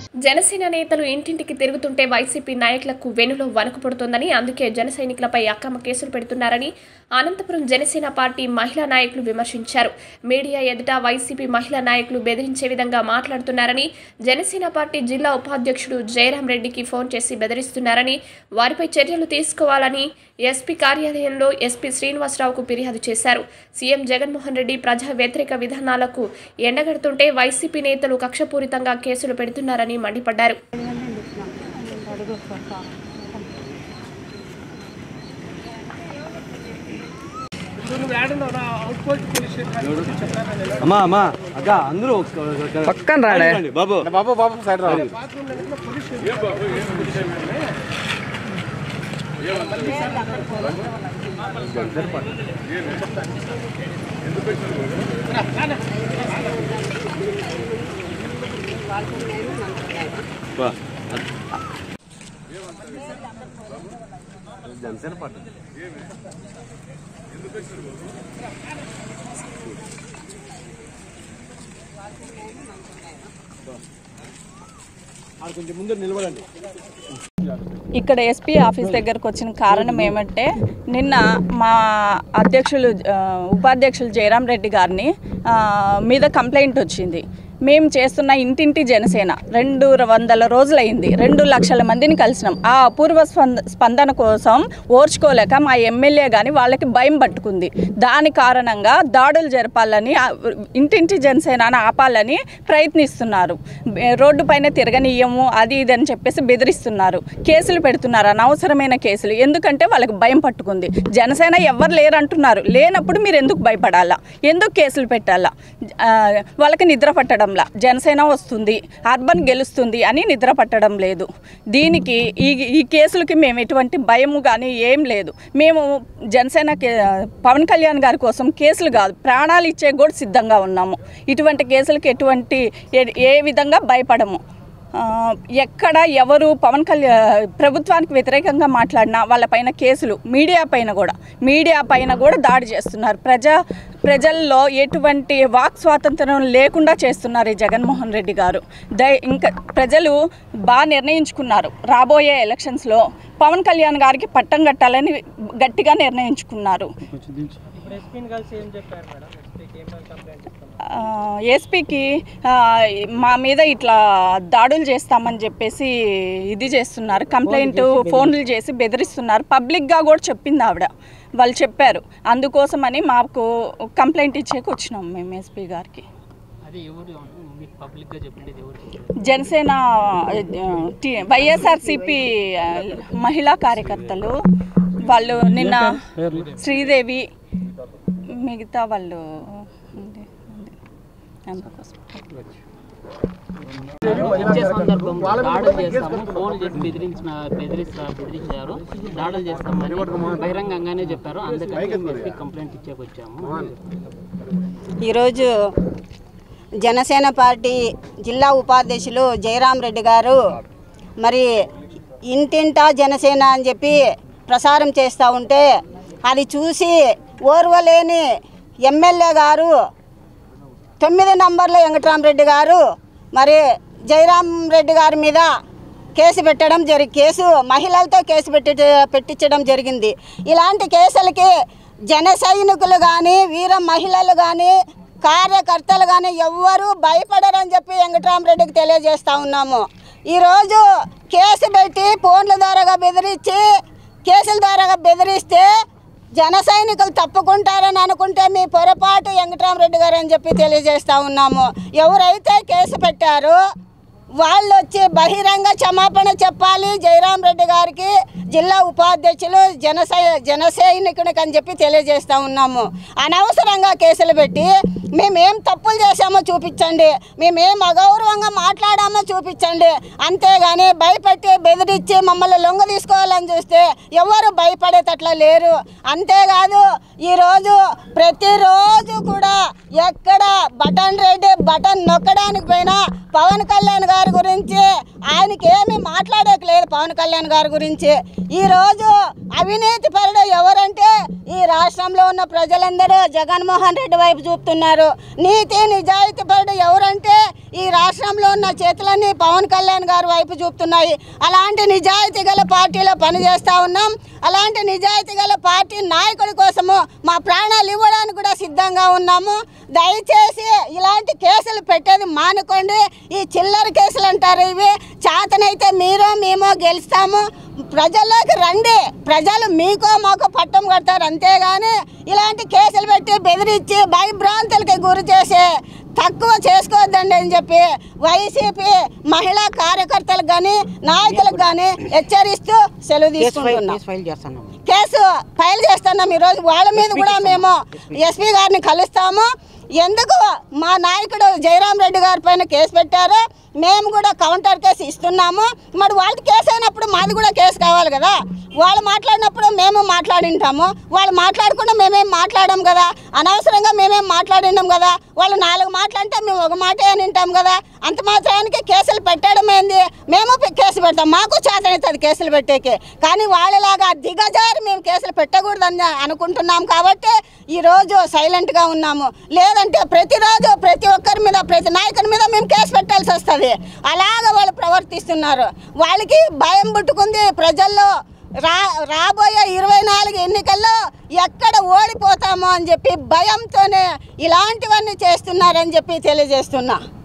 జనసేన నేతలు ఇంటింటికి తిరుగుతుంటే వైసీపీ నాయకులకు వెనులో వణుకు పుడుతోందని అందుకే జన సైనికులపై అక్రమ కేసులు పెడుతున్నారని అనంతపురం జనసేన పార్టీ మహిళా నాయకులు విమర్శించారు మీడియా ఎదుట వైసీపీ మహిళా నాయకులు బెదిరించే విధంగా మాట్లాడుతున్నారని జనసేన పార్టీ జిల్లా ఉపాధ్యక్షుడు జయరాం రెడ్డికి ఫోన్ చేసి బెదిరిస్తున్నారని వారిపై చర్యలు తీసుకోవాలని ఎస్పీ కార్యాలయంలో ఎస్పీ శ్రీనివాసరావుకు ఫిర్యాదు చేశారు సీఎం జగన్మోహన్ రెడ్డి ప్రజా వ్యతిరేక విధానాలకు ఎండగడుతుంటే వైసీపీ నేతలు కక్షపూరితంగా కేసులు పెడుతున్నారని మండిపడ్డారు అమ్మా అమ్మా అక్క అందరూ ఒక్క- ఒక్క- పక్కన రాడే. రండి, బాబు బాబు బాబు సైడ్ రా బా. జనసేన పార్టీ కొంచెం ముందు నిలబడండి ఇక్కడ ఎస్పీ ఆఫీస్ దగ్గరకు వచ్చిన కారణం ఏమంటే నిన్న మా అధ్యక్షులు ఆ, ఉపాధ్యక్షులు జయరాం రెడ్డి గారిని ఆ, మీద కంప్లైంట్ వచ్చింది మేము చేస్తున్న ఇంటింటి జనసేన రెండు వందల రోజులైంది రెండు లక్షల మందిని కలిసినాం ఆ అపూర్వ స్పంద స్పందన కోసం ఓర్చుకోలేక మా ఎమ్మెల్యే కానీ వాళ్ళకి భయం పట్టుకుంది దాని కారణంగా దాడులు జరపాలని ఆ, ఇంటింటి జనసేన ఆపాలని ప్రయత్నిస్తున్నారు బె- రోడ్డు పైన తిరగనీయము అది ఇది అని చెప్పేసి బెదిరిస్తున్నారు కేసులు పెడుతున్నారు అనవసరమైన కేసులు ఎందుకంటే వాళ్ళకి భయం పట్టుకుంది జనసేన ఎవరు లేరంటున్నారు లేనప్పుడు మీరు ఎందుకు భయపడాలా ఎందుకు కేసులు పెట్టాలా ఆ, వాళ్ళకి నిద్ర పట్టడంలా జనసేన వస్తుంది అర్బన్ గెలుస్తుంది అని నిద్ర పట్టడం లేదు దీనికి ఈ ఈ కేసులకి మేము ఎటువంటి భయము కానీ ఏం లేదు మేము జనసేన కే- పవన్ కళ్యాణ్ గారి కోసం కేసులు కాదు ప్రాణాలు ఇచ్చే కూడా సిద్ధంగా ఉన్నాము ఇటువంటి కేసులకి ఎటువంటి ఏ- ఏ విధంగా భయపడము ఆ, ఎక్కడ ఎవరు పవన్ కళ్యాణ్ ప్రభుత్వానికి వ్యతిరేకంగా మాట్లాడినా వాళ్ళపైన కేసులు మీడియా పైన కూడా మీడియా పైన కూడా దాడి చేస్తున్నారు ప్రజా ప్రజల్లో ఎటువంటి వాక్ స్వాతంత్రం లేకుండా చేస్తున్నారు ఈ జగన్మోహన్ రెడ్డి గారు దయ ఇంకా ప్రజలు బాగా నిర్ణయించుకున్నారు రాబోయే ఎలక్షన్స్లో పవన్ కళ్యాణ్ గారికి పట్టం కట్టాలని గట్టిగా నిర్ణయించుకున్నారు ఆ, ఎస్పీకి ఆ, మా మీద ఇట్లా దాడులు చేస్తామని చెప్పేసి ఇది చేస్తున్నారు కంప్లైంట్ ఫోన్లు చేసి బెదిరిస్తున్నారు పబ్లిక్గా కూడా చెప్పింది ఆవిడ వాళ్ళు చెప్పారు అందుకోసమని మాకు కంప్లైంట్ ఇచ్చేకి వచ్చినాం మేము ఎస్పీ గారికి అది ఎవరు మీకు పబ్లిక్గా చెప్పిండేది ఎవరు జనసేన టి- వైఎస్ఆర్సిపి ఆ, మహిళా కార్యకర్తలు వాళ్ళు నిన్న శ్రీదేవి మిగతా వాళ్ళు ఉంది, ఉంది. అందుకోసం ఇచ్చే సందర్భంలో దాడులు చేస్తాము ఫోన్ చేసి బెదిరించిన బెదిరిస్తా బెదిరించారు దాడులు చేస్తామని బహిరంగంగానే చెప్పారు అందుకని మేము ఎస్పీ కంప్లైంట్ ఇచ్చేకి వచ్చాము ఈరోజు జనసేన పార్టీ జిల్లా ఉపాధ్యక్షులు జయరాం రెడ్డి గారు మరి ఇంటింటా జనసేన అని చెప్పి ప్రసారం చేస్తూ ఉంటే అది చూసి ఓర్వలేని ఎమ్మెల్యే గారు తొమ్మిది నంబర్ల వెంకటరామరెడ్డి గారు మరి జయరాం రెడ్డి గారి మీద కేసు పెట్టడం జరి కేసు మహిళలతో కేసు పెట్టి పెట్టించడం జరిగింది ఇలాంటి కేసులకి జన సైనికులు కానీ వీర మహిళలు కానీ కార్యకర్తలు కానీ ఎవ్వరూ భయపడరని చెప్పి వెంకటరామరెడ్డికి తెలియజేస్తా ఉన్నాము ఈరోజు కేసు పెట్టి ఫోన్ల ద్వారాగా బెదిరించి కేసుల ద్వారాగా బెదిరిస్తే జన సైనికులు తప్పుకుంటారని అనుకుంటే మీ పొరపాటు వెంకటరామరెడ్డి గారు అని చెప్పి తెలియజేస్తా ఉన్నాము ఎవరైతే కేసు పెట్టారో వాళ్ళు వచ్చి బహిరంగ క్షమాపణ చెప్పాలి జయరాం రెడ్డి గారికి జిల్లా ఉపాధ్యక్షులు జనసై జన సైనికునికి అని చెప్పి తెలియజేస్తా ఉన్నాము అనవసరంగా కేసులు పెట్టి మేమేం తప్పులు చేశామో చూపించండి మేమేం అగౌరవంగా మాట్లాడామో చూపించండి అంతేగాని భయపెట్టి బెదిరించి మమ్మల్ని లొంగ తీసుకోవాలని చూస్తే ఎవరు భయపడేటట్లా లేరు అంతేకాదు ఈరోజు ప్రతిరోజు కూడా ఎక్కడ బటన్ రెడ్డి బటన్ నొక్కడానికి పోయినా పవన్ కళ్యాణ్ గారు గారి గురించి ఆయనకి ఏమి మాట్లాడేకి లేదు పవన్ కళ్యాణ్ గారి గురించి ఈరోజు అవినీతి పరుడు ఎవరంటే ఈ రాష్ట్రంలో ఉన్న ప్రజలందరూ జగన్మోహన్ రెడ్డి వైపు చూపుతున్నారు నీతి నిజాయితీ పరుడు ఎవరంటే ఈ రాష్ట్రంలో ఉన్న చేతులన్నీ పవన్ కళ్యాణ్ గారి వైపు చూపుతున్నాయి అలాంటి నిజాయితీ గల పార్టీలో పనిచేస్తూ ఉన్నాం అలాంటి నిజాయితీ గల పార్టీ నాయకుడి కోసము మా ప్రాణాలు ఇవ్వడానికి కూడా సిద్ధంగా ఉన్నాము దయచేసి ఇలాంటి కేసులు పెట్టేది మానుకోండి ఈ చిల్లర కేసులు అంటారు ఇవి చేతనైతే మీరు మేము గెలుస్తాము ప్రజల్లోకి రండి ప్రజలు మీకో మాకో పట్టం కడతారు అంతేగాని ఇలాంటి కేసులు పెట్టి బెదిరించి భయభ్రాంతులకి గురి చేసే తక్కువ చేసుకోవద్దండి అని చెప్పి వైసీపీ మహిళా కార్యకర్తలకు కానీ నాయకులకు కానీ హెచ్చరిస్తూ సెలవు తీసుకుంటున్నాం ఫైల్ చేస్తున్నాం కేసు ఫైల్ చేస్తున్నాం ఈరోజు వాళ్ళ మీద కూడా మేము ఎస్పీ గారిని కలుస్తాము ఎందుకు మా నాయకుడు జయరాం రెడ్డి గారి పైన కేసు పెట్టారు మేము కూడా కౌంటర్ కేసు ఇస్తున్నాము మరి వాళ్ళకి కేసు అయినప్పుడు మాది కూడా కేసు కావాలి కదా వాళ్ళు మాట్లాడినప్పుడు మేము మాట్లాడింటాము వాళ్ళు మాట్లాడకుండా మేమేం మాట్లాడాం కదా అనవసరంగా మేమేం మాట్లాడినాం కదా వాళ్ళు నాలుగు మాట్లాడితే మేము ఒక మాటే అని వింటాం కదా అంత మాత్రానికి కేసులు పెట్టడం ఏంది మేము పె- కేసు పెడతాం మాకు చేతనవుతుంది కేసులు పెట్టేకి కానీ వాళ్ళలాగా దిగజారి మేము కేసులు పెట్టకూడదని అనుకుంటున్నాం కాబట్టి ఈరోజు సైలెంట్గా ఉన్నాము లేదంటే ప్రతిరోజు ప్రతి ఒక్కరి మీద ప్రతి నాయకుని మీద మేము కేసు పెట్టాల్సి వస్తుంది అలాగ వాళ్ళు ప్రవర్తిస్తున్నారు వాళ్ళకి భయం పుట్టుకుంది ప్రజల్లో రా రాబోయే ఇరవై నాలుగు ఎన్నికల్లో ఎక్కడ ఓడిపోతామో అని చెప్పి భయంతోనే ఇలాంటివన్నీ చేస్తున్నారని చెప్పి తెలియజేస్తున్నా